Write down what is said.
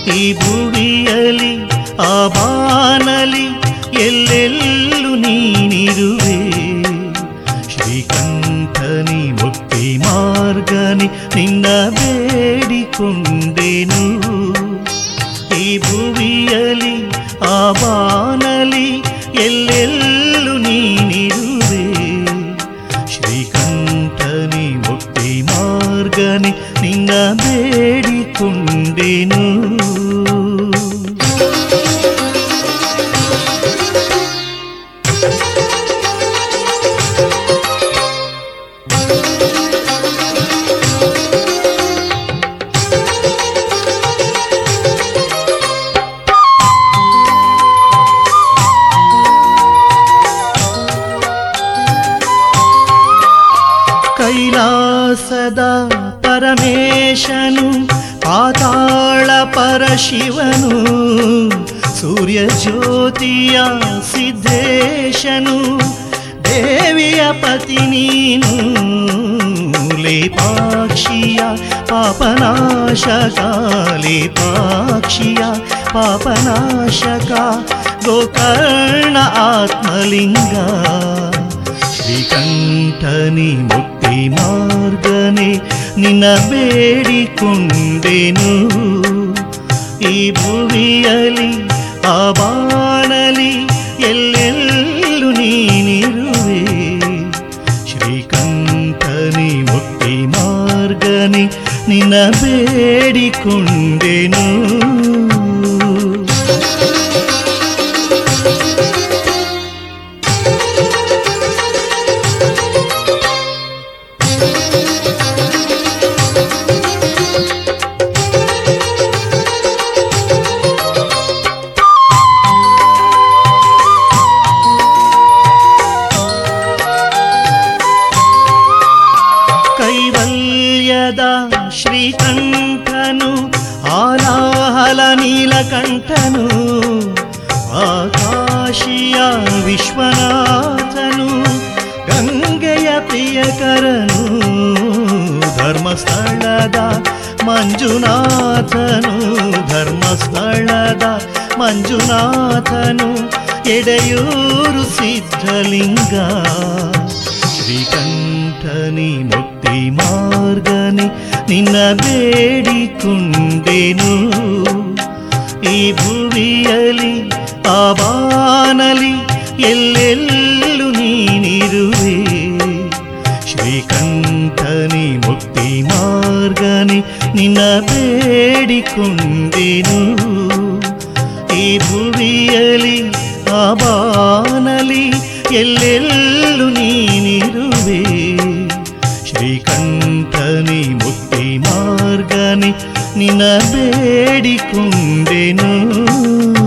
ಈ ಭುವಿಯಲಿ ಆ ಬಾನಲಿ ಎಲ್ಲೆಲ್ಲೂ ನೀನಿರುವೆ ಶ್ರೀಕಂಠನಿ ಮುಕ್ತಿ ಮಾರ್ಗನಿ ನಿನ್ನ ಬೇಡಿಕೊಂಡೆನು ಈ ಭುವಿಯಲಿ ಆ ಬಾನಲಿ ಎಲ್ಲೆಲ್ಲೂ ನೀನಿರುವೆ ಶ್ರೀಕಂಠನಿ ಮುಕ್ತಿ ಮಾರ್ಗನಿ ನಿನ್ನ ಬೇಡಿಕೊಂಡೆನು ಕೈಲಾಸದ ಪರಮೇಶನು ಪಾತಾಳ ಪರಶಿವನು ಸೂರ್ಯ ಜ್ಯೋತಿಯ ಸಿದ್ಧೇಶನು ದೇವಿಯ ಪತಿ ನೀನು ಲೇಪಾಕ್ಷಿಯ ಪಾಪನಾಶಕ ಲೇಪಾಕ್ಷಿಯ ಪಾಪನಾಶಕ ಗೋಕರ್ಣ ಆತ್ಮಲಿಂಗ ಶ್ರೀಕಂಠನಿ ಮುಕ್ತಿ ಮಾರ್ಗನೆ ನಿನ್ನ ಬೇಡಿಕೊಂಡೆನು ಈ ಭುವಿಯಲಿ ಆ ಬಾಣಲಿ ಎಲ್ಲೆಲ್ಲೂ ನೀನಿರುವೆ ಶ್ರೀಕಂಠನಿ ಮುಕ್ತಿ ಮಾರ್ಗನೆ ನಿನ್ನ ಬೇಡಿಕೊಂಡೆನು ಕೈವಲ್ಯದ ಶ್ರೀಕಂಠನು ಆಲಾಹಲ ನೀಲಕಂಠನು ಆಕಾಶಿಯ ವಿಶ್ವನಾಥನು ಗಂಗೆಯ ಪ್ರಿಯಕರನು ಧರ್ಮಸ್ಥಳದ ಮಂಜುನಾಥನು ಧರ್ಮಸ್ಥಳದ ಮಂಜುನಾಥನು ಎಡೆಯೂರು ಸಿದ್ಧಲಿಂಗ ಶ್ರೀಕಂಠನಿ ಮುಕ್ತಿ ಮಾರ್ಗನಿ ನಿನ್ನ ಬೇಡಿಕೊಂಡೆನು ಈ ಭುವಿಯಲಿ ಆ ಬಾನಲಿ ಎಲ್ಲೆಲ್ಲೂ ನೀನಿರುವೆ ಶ್ರೀಕಂಠನಿ ಮುಕ್ತಿ ಮಾರ್ಗನಿ ನಿನ್ನ ಬೇಡಿಕೊಂಡೆನು ಈ ಭುವಿಯಲಿ ಆ ಬಾನಲಿ ಎಲ್ಲೆಲ್ಲೂ ನೀನಿರುವೆ ಶ್ರೀಕಂಠನಿ ಮುಕ್ತಿ ಮಾರ್ಗನಿ ನಿನ್ನ ಬೇಡಿಕೊಂಡೆನು